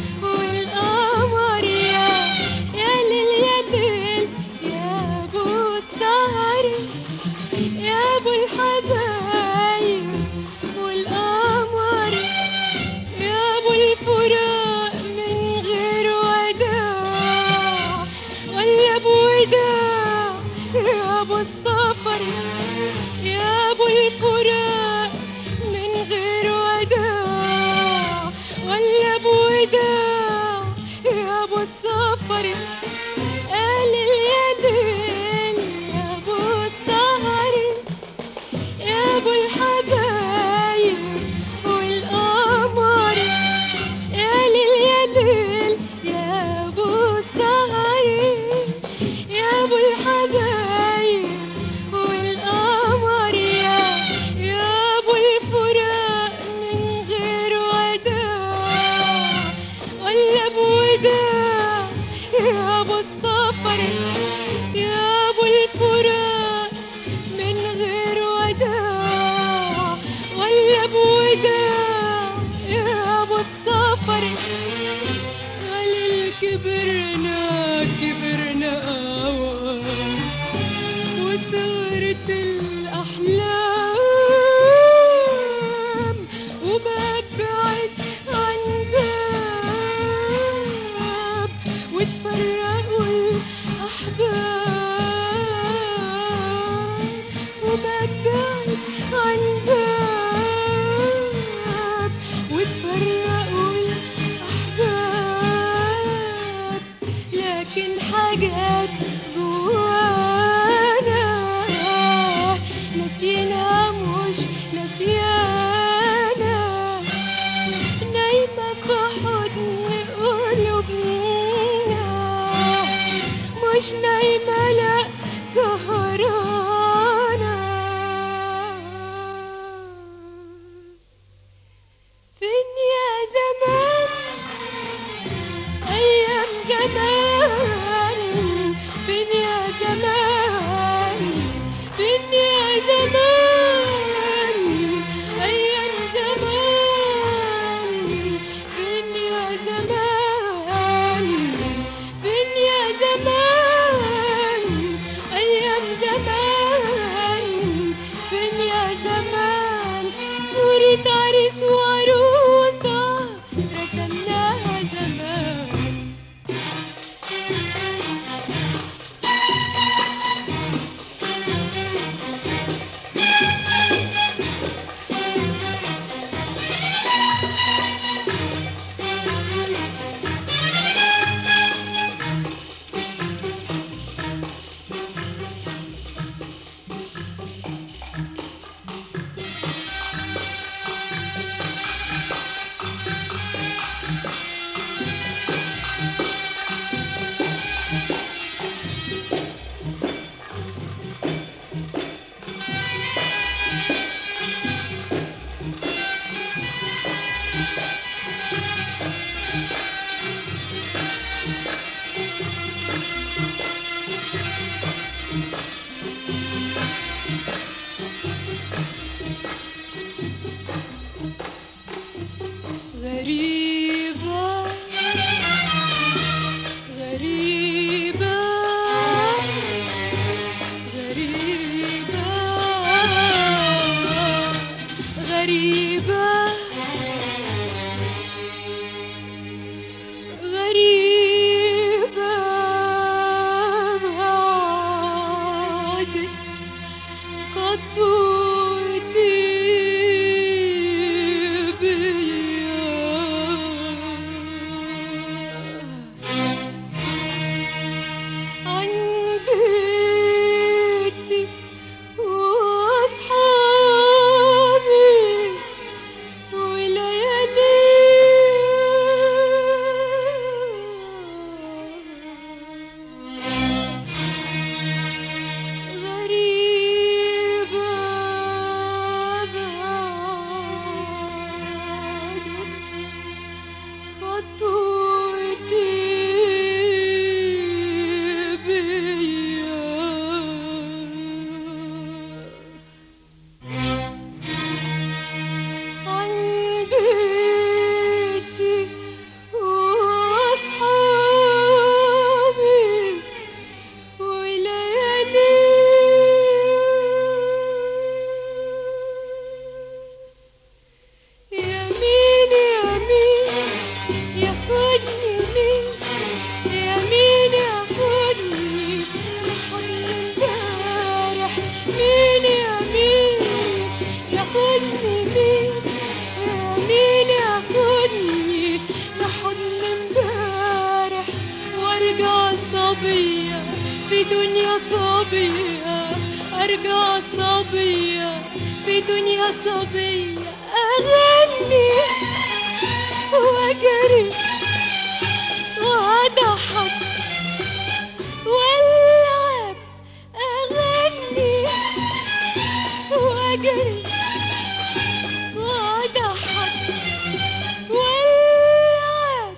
والقمر يا يا ليل يا ليل يا ابو سهري يا ابو الحبايب والقمر يا ابو الفراق من غير وداع ولا ابو وداع يا ابو السفر يا ابو الفراق من غير وداع ولا ابو وداع يا ابو السفر قال اليدين يا ابو السهر يا ابو الحبايب والقمر يا للياليل يا ابو السهر يا ابو الحبايب والقمر يا يا ابو الفراق من غير وداع ولا ابو وداع يا ابو السفر يا ابو الفراق من غير وداع ولا ابو وداع يا ابو السفر قال كبرنا كبرنا قوى وصغرت الأحلام وببعد عن باب وتفرقوا الأحباب وببعد عن باب وتفرقوا الأحباب لكن حاجات جوانا نسينا مش نسيانا نايمة في حضن قلوبنا مش نايمة لا سهرانة فين يا زمان زمان فين يا زمان فين يا زمان أيام زمان فين يا زمان فين يا زمان أيام زمان فين يا زمان صورة عريس وعروسة رسمناها زمان غريبة غريبة غريبة غريبة غريبة بعدت خطوتي بيا عن بيتي وأصحابي وليالي غريبة بعدت خطوتي بيا عن بيتي وأصحابي وليالي يمين يمين ياخدني مين يمين ياخدني لحضن امبارح مين يمين ياخدني مين يمين ياخدني لحضن امبارح وارجع صبية في دنيا صبية ارجع صبية في دنيا صبية اغني واجري واضحك والعب اغني واجري واضحك والعب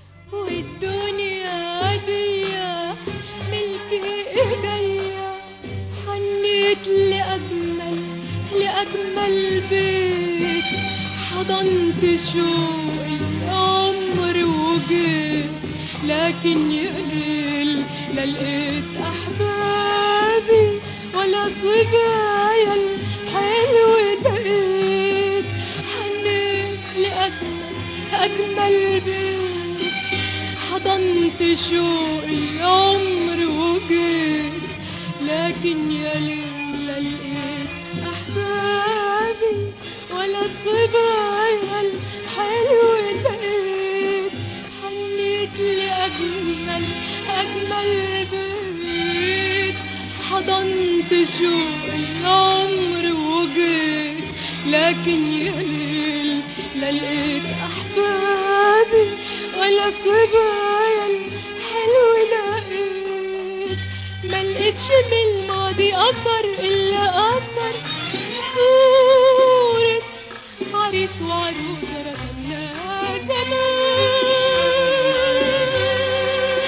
والدنيا دي ملك ايديا حنيت لاجمل لاجمل بيت حضنت شوق العمر وجيت لكن يا ليل لا لقيت احبابي ولا صبايا الحلو لقيت حنيت لاجمل اجمل بيت حضنت شوق العمر وجيت لكن يا ليل لا لقيت احبابي ولا صبايا الحلو لقيت حنيت لاجمل اجمل بيت حضنت شوق العمر وجيت لكن يا ليل لا لقيت احبابي ولا صبايا الحلو لقيت ما لقيتش من الماضي اثر الا اثر صورة عريس وعروسة رسمناها زمان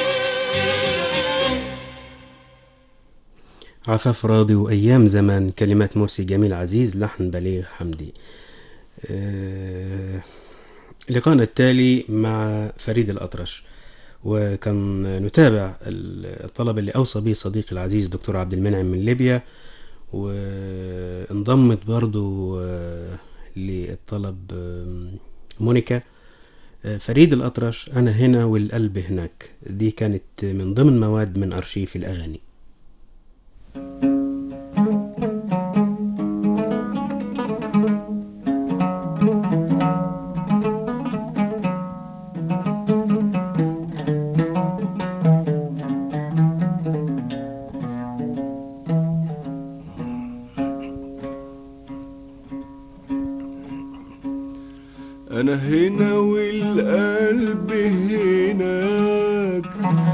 عفاف راضي وأيام زمان كلمات مرسي جميل عزيز لحن بليغ حمدي آه، لقاءنا التالي مع فريد الأطرش وكان نتابع الطلب اللي أوصى به صديقي العزيز دكتور عبد المنعم من ليبيا وانضمت برضو آه، للطلب آم، مونيكا آه، فريد الأطرش أنا هنا والقلب هناك دي كانت من ضمن مواد من أرشيف الأغاني أنا هنا والقلب هناك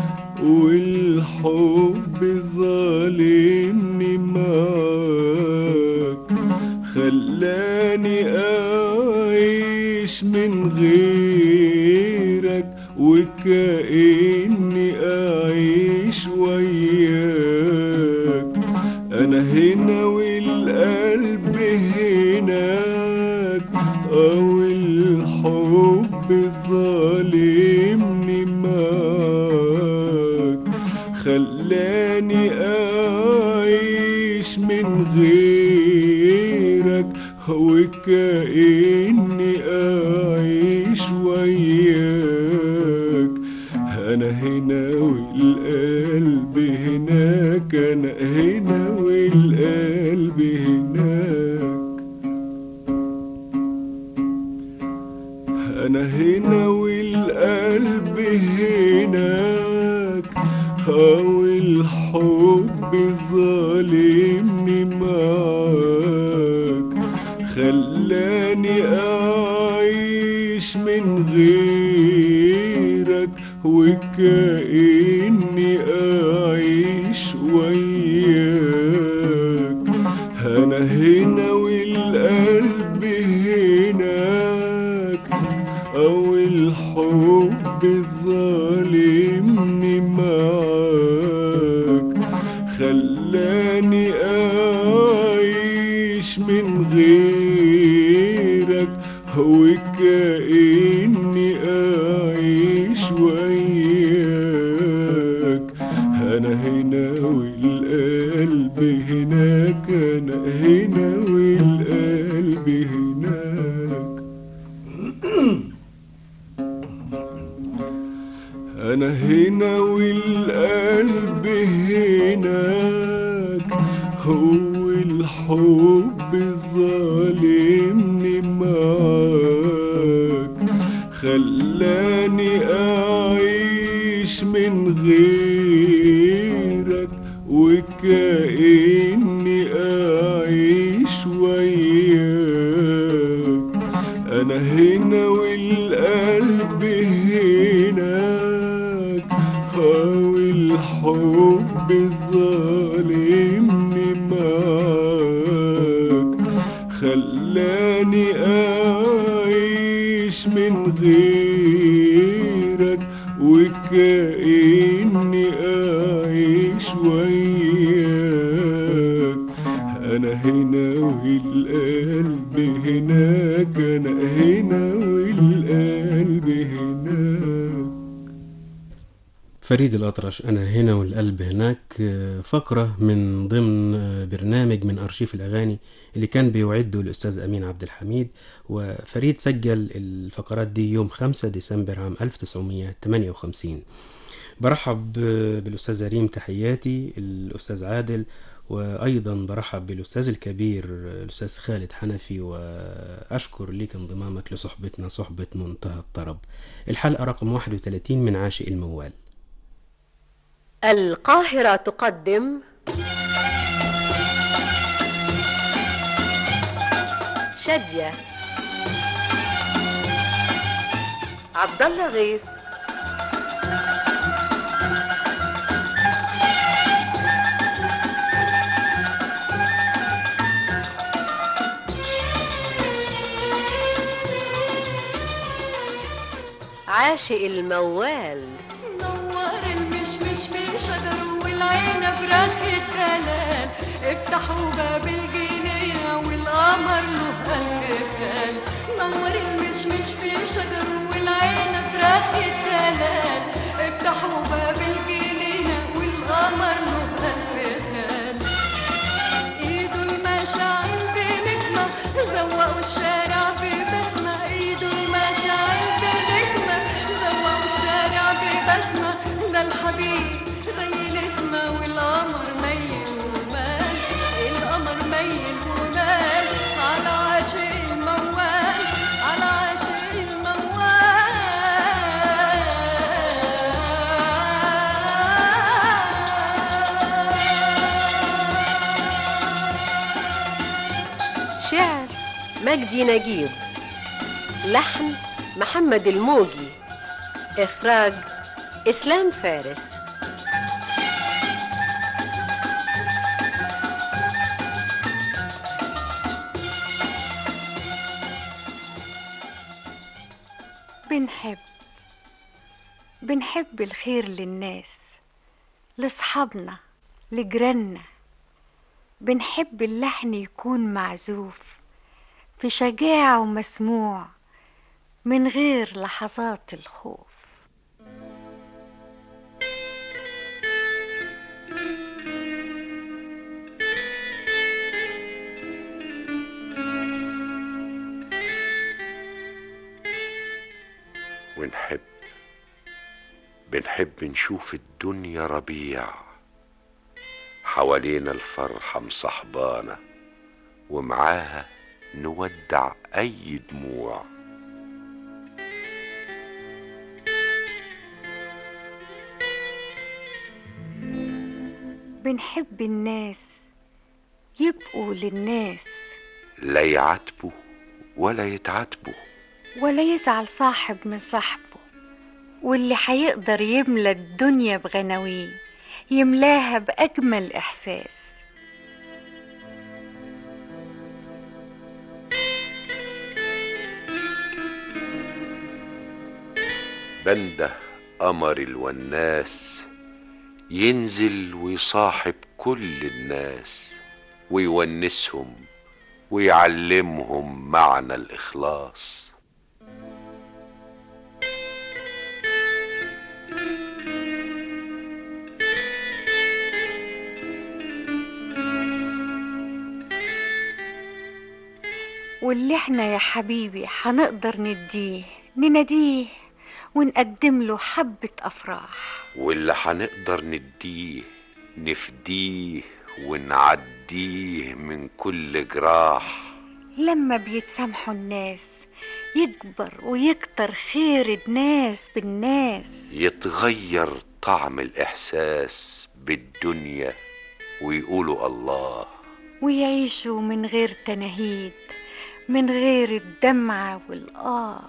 والحب ظالمني معاك خلاني أعيش من غيرك وكأني أعيش وياك أنا هنا والقلب هناك أو الحب ظالمني معاك خلاني أعيش من غيرك وكأني أعيش وياك أنا هنا والقلب هناك أنا هنا والقلب هناك أنا هنا والقلب هناك أو الحب ظالمني معاك خلاني أعيش من غيرك وكأني أعيش وياك أنا هنا والقلب هناك أو الحب ظالمني معاك خلاني أعيش من غيرك وكأني أعيش وياك أنا هنا والقلب هناك أنا هنا والقلب هناك أنا هنا والقلب هناك هو الحب ظالمني معاك خلاني أعيش من غيرك وكأني أعيش وياك أنا هنا والقلب هناك هو الحب ظالمني معاك خلاني أعيش من غيرك وكأني أعيش وياك أنا هنا والقلب هناك أنا هنا والقلب هناك فريد الأطرش أنا هنا والقلب هناك آه، فقرة من ضمن آه، برنامج من أرشيف الأغاني اللي كان بيعده الأستاذ أمين عبد الحميد وفريد سجل الفقرات دي يوم 5 ديسمبر عام 1958 برحب آه، بالأستاذ ريم تحياتي الأستاذ عادل وأيضا برحب بالأستاذ الكبير آه، الأستاذ خالد حنفي وأشكر لك انضمامك لصحبتنا صحبة منتهى الطرب الحلقة رقم 31 من عاشق الموال القاهرة تقدم شادية عبد الله غيث عاشق الموال نور المشمش في شجره والعنب رخ الدلال افتحوا باب الجنينة والقمر له ألف خال نور المشمش في شجر والعنب راح الدلال افتحوا باب الجنينة والقمر له ألف خال ايده المشاعل بنجمة زوقوا الشارع ببسمة ايده المشاعل بنجمة زوقوا الشارع ببسمة ده الحبيب زي الاسمة والقمر ميل ومال القمر ميل ومال على عاشق الموال على عاشق شعر مجدي نجيب لحن محمد الموجي إخراج إسلام فارس بنحب بنحب الخير للناس لصحابنا لجيراننا بنحب اللحن يكون معزوف في شجاعة ومسموع من غير لحظات الخوف ونحب بنحب نشوف الدنيا ربيع حوالينا الفرحة مصاحبانا ومعاها نودع أي دموع بنحب الناس يبقوا للناس لا يعاتبوا ولا يتعاتبوا ولا يزعل صاحب من صاحبه واللي هيقدر يملى الدنيا بغناويه يملاها بأجمل إحساس بنده قمر الوناس ينزل ويصاحب كل الناس ويونسهم ويعلمهم معنى الإخلاص واللي احنا يا حبيبي هنقدر نديه نناديه ونقدم له حبة أفراح واللي هنقدر نديه نفديه ونعديه من كل جراح لما بيتسامحوا الناس يكبر ويكتر خير الناس بالناس يتغير طعم الإحساس بالدنيا ويقولوا الله ويعيشوا من غير تناهيد من غير الدمعة والآه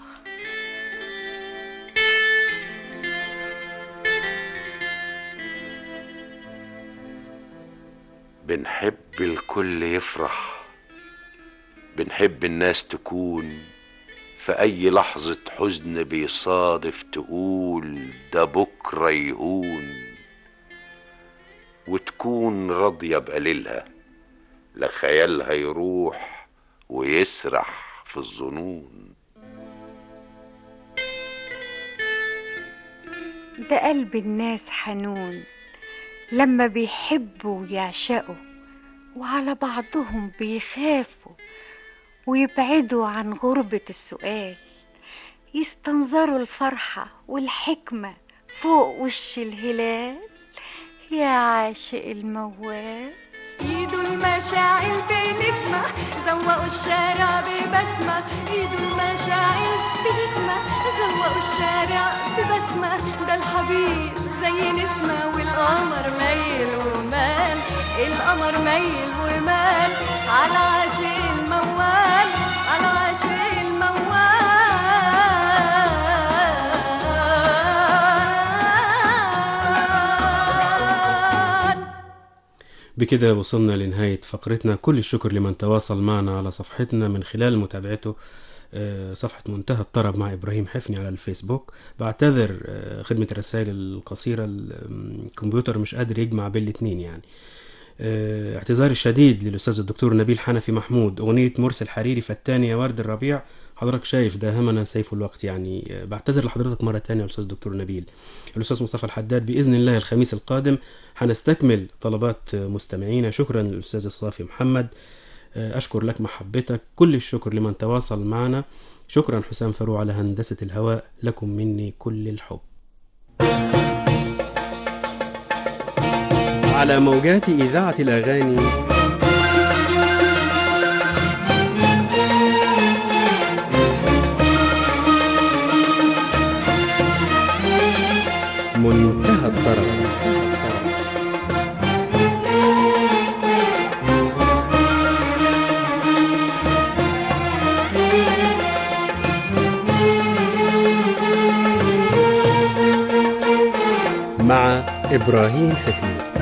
بنحب الكل يفرح بنحب الناس تكون في أي لحظة حزن بيصادف تقول ده بكرة يهون وتكون راضية بقليلها لا خيالها يروح ويسرح في الظنون ده قلب الناس حنون لما بيحبوا ويعشقوا وعلى بعضهم بيخافوا ويبعدوا عن غربة السؤال يستنظروا الفرحة والحكمة فوق وش الهلال يا عاشق الموال ايده المشاعل بنجمة زوقوا الشارع ببسمة ايده المشاعل بنجمة زوقوا الشارع ببسمة ده الحبيب زي نسمة والقمر ميل ومال القمر ميل ومال على عاشق الموال على عاشق الموال بكده وصلنا لنهاية فقرتنا كل الشكر لمن تواصل معنا على صفحتنا من خلال متابعته آه، صفحة منتهى الطرب مع إبراهيم حفني على الفيسبوك بعتذر آه، خدمة الرسائل القصيرة الكمبيوتر مش قادر يجمع بين الاتنين يعني آه، اعتذاري الشديد للأستاذ الدكتور نبيل حنفي محمود أغنية مرسل حريري فالتاني يا ورد الربيع حضرتك شايف داهمنا سيف الوقت يعني آه، بعتذر لحضرتك مرة تانية يا أستاذ الدكتور نبيل الأستاذ مصطفى الحداد بإذن الله الخميس القادم هنستكمل طلبات آه، مستمعينا شكرا للأستاذ الصافي محمد آه، أشكر لك محبتك كل الشكر لمن تواصل معنا شكرا حسام فاروق على هندسة الهواء لكم مني كل الحب على موجات إذاعة الأغاني منتهى الطرب مع إبراهيم حفيظ